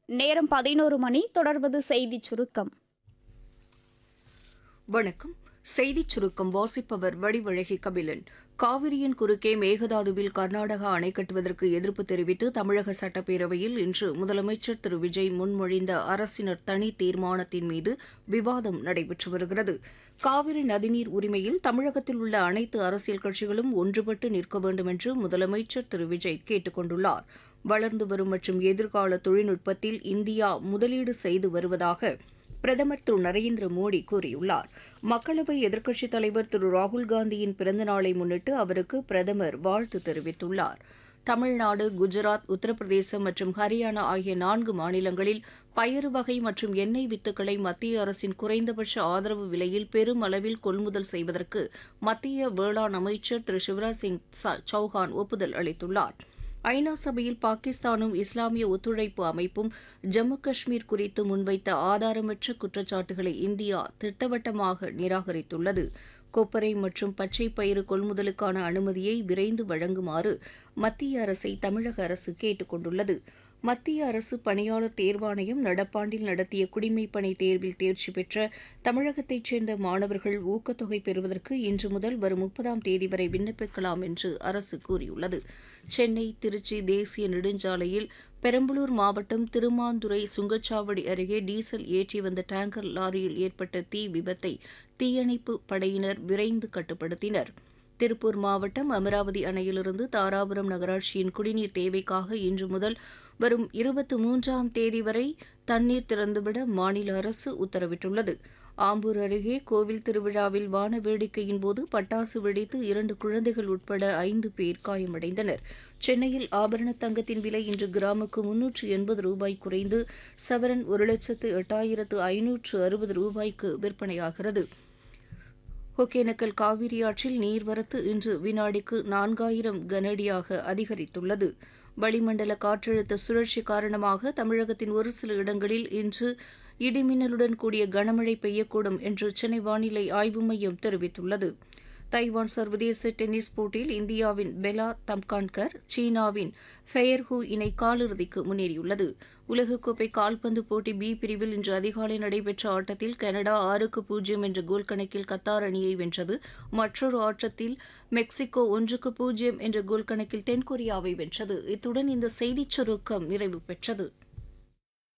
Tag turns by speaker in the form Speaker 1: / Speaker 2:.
Speaker 1: நேரம் பதினோரு மணி தொடர்வது செய்திச் சுருக்கம்
Speaker 2: வணக்கம் செய்திச் சுருக்கம் வாசிப்பவர் வடிவழகி கபிலன் காவிரியின் குறுக்கே மேகதாதுவில் கர்நாடகா அணை கட்டுவதற்கு எதிர்ப்பு தெரிவித்து தமிழக சட்டப்பேரவையில் இன்று முதலமைச்சர் திரு விஜய் முன்மொழிந்த அரசினர் தனி தீர்மானத்தின் மீது விவாதம் நடைபெற்று வருகிறது காவிரி நதிநீர் உரிமையில் தமிழகத்தில் உள்ள அனைத்து அரசியல் கட்சிகளும் ஒன்றுபட்டு நிற்க வேண்டும் என்று முதலமைச்சர் திரு விஜய் கேட்டுக் கொண்டுள்ளார் வளர்ந்து வரும் மற்றும் எதிர்கால தொழில்நுட்பத்தில் இந்தியா முதலீடு செய்து வருவதாக பிரதமர் திரு நரேந்திர மோடி கூறியுள்ளார் மக்களவை எதிர்க்கட்சித் தலைவர் திரு ராகுல்காந்தியின் பிறந்த நாளை முன்னிட்டு அவருக்கு பிரதமர் வாழ்த்து தெரிவித்துள்ளார் தமிழ்நாடு குஜராத் உத்தரப்பிரதேசம் மற்றும் ஹரியானா ஆகிய நான்கு மாநிலங்களில் பயறு வகை மற்றும் எண்ணெய் வித்துக்களை மத்திய அரசின் குறைந்தபட்ச ஆதரவு விலையில் பெருமளவில் கொள்முதல் செய்வதற்கு மத்திய வேளாண் அமைச்சர் திரு சிவராஜ் சிங் ச- சௌஹான் ஒப்புதல் அளித்துள்ளார் ஐநா சபையில் பாகிஸ்தானும் இஸ்லாமிய ஒத்துழைப்பு அமைப்பும் ஜம்மு காஷ்மீர் குறித்து முன்வைத்த ஆதாரமற்ற குற்றச்சாட்டுகளை இந்தியா திட்டவட்டமாக நிராகரித்துள்ளது கொப்பரை மற்றும் பச்சை பயிறு கொள்முதலுக்கான அனுமதியை விரைந்து வழங்குமாறு மத்திய அரசை தமிழக அரசு கேட்டுக் கொண்டுள்ளது மத்திய அரசு பணியாளர் தேர்வாணையம் நடப்பாண்டில் நடத்திய குடிமைப் பணி தேர்வில் தேர்ச்சி பெற்ற தமிழகத்தைச் சேர்ந்த மாணவர்கள் ஊக்கத்தொகை பெறுவதற்கு இன்று முதல் வரும் முப்பதாம் தேதி வரை விண்ணப்பிக்கலாம் என்று அரசு கூறியுள்ளது சென்னை திருச்சி தேசிய நெடுஞ்சாலையில் பெரம்பலூர் மாவட்டம் திருமாந்துறை சுங்கச்சாவடி அருகே டீசல் ஏற்றி வந்த டேங்கர் லாரியில் ஏற்பட்ட தீ விபத்தை தீயணைப்பு படையினர் விரைந்து கட்டுப்படுத்தினர் திருப்பூர் மாவட்டம் அமராவதி அணையிலிருந்து தாராபுரம் நகராட்சியின் குடிநீர் தேவைக்காக இன்று முதல் வரும் இருபத்தி மூன்றாம் தேதி வரை தண்ணீர் திறந்துவிட மாநில அரசு உத்தரவிட்டுள்ளது ஆம்பூர் அருகே கோவில் திருவிழாவில் வான வேடிக்கையின் போது பட்டாசு வெடித்து இரண்டு குழந்தைகள் உட்பட ஐந்து பேர் காயமடைந்தனர் சென்னையில் ஆபரண தங்கத்தின் விலை இன்று கிராமுக்கு முன்னூற்று எண்பது ரூபாய் குறைந்து சவரன் ஒரு லட்சத்து எட்டாயிரத்து ஐநூற்று அறுபது ரூபாய்க்கு விற்பனையாகிறது ஒகேனக்கல் காவிரி ஆற்றில் நீர்வரத்து இன்று வினாடிக்கு நான்காயிரம் கனஅடியாக அதிகரித்துள்ளது வளிமண்டல காற்றழுத்த சுழற்சி காரணமாக தமிழகத்தின் ஒரு சில இடங்களில் இன்று இடிமின்னலுடன் கூடிய கனமழை பெய்யக்கூடும் என்று சென்னை வானிலை ஆய்வு மையம் தெரிவித்துள்ளது தைவான் சர்வதேச டென்னிஸ் போட்டியில் இந்தியாவின் பெலா தம்கான்கர் சீனாவின் ஃபெயர் ஹூ இணை காலிறுதிக்கு முன்னேறியுள்ளது உலகக்கோப்பை கால்பந்து போட்டி பி பிரிவில் இன்று அதிகாலை நடைபெற்ற ஆட்டத்தில் கனடா ஆறுக்கு பூஜ்ஜியம் என்ற கோல் கணக்கில் கத்தார் அணியை வென்றது மற்றொரு ஆட்டத்தில் மெக்சிகோ ஒன்றுக்கு பூஜ்ஜியம் என்ற கோல் கணக்கில் தென்கொரியாவை வென்றது இத்துடன் இந்த செய்திச் சுருக்கம் நிறைவு பெற்றது